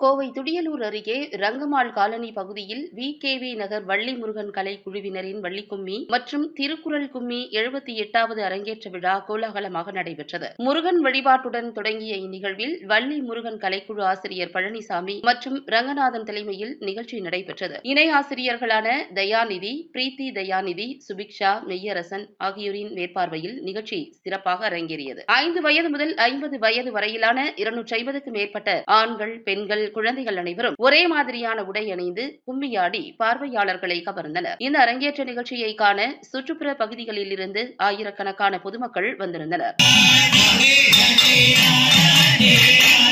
கோவை துடியலூர் அருகே ரங்கமாள் காலனி பகுதியில் V K V Nagar Valli Murugan கலை குழுவினரின் வள்ளிக்கும்மி மற்றும் திருக்குறள் கும்மி எழுபத்தி எட்டாவது அரங்கேற்ற விழா கோலாகலமாக நடைபெற்றது முருகன் வழிபாட்டுடன் தொடங்கிய இந்நிகழ்வில் வள்ளி முருகன் கலைக்குழு ஆசிரியர் பழனிசாமி மற்றும் ரங்கநாதன் தலைமையில் நிகழ்ச்சி நடைபெற்றது இணை ஆசிரியர்களான தயாநிதி பிரீத்தி தயாநிதி சுபிக்ஷா மெய்யரசன் ஆகியோரின் மேற்பார்வையில் நிகழ்ச்சி சிறப்பாக அரங்கேறியது ஐந்து வயது முதல் ஐம்பது வயது வரையிலான இருநூற்றி ஐம்பதுக்கும் மேற்பட்ட ஆண்கள் பெண்கள் குழந்தைகள் அனைவரும் ஒரே மாதிரியான உடை அணிந்து கும்மியாடி பார்வையாளர்களை கவர்ந்தனர் இந்த அரங்கேற்ற நிகழ்ச்சியை காண சுற்றுப்புற பகுதிகளில் இருந்து ஆயிரக்கணக்கான பொதுமக்கள் வந்திருந்தனர்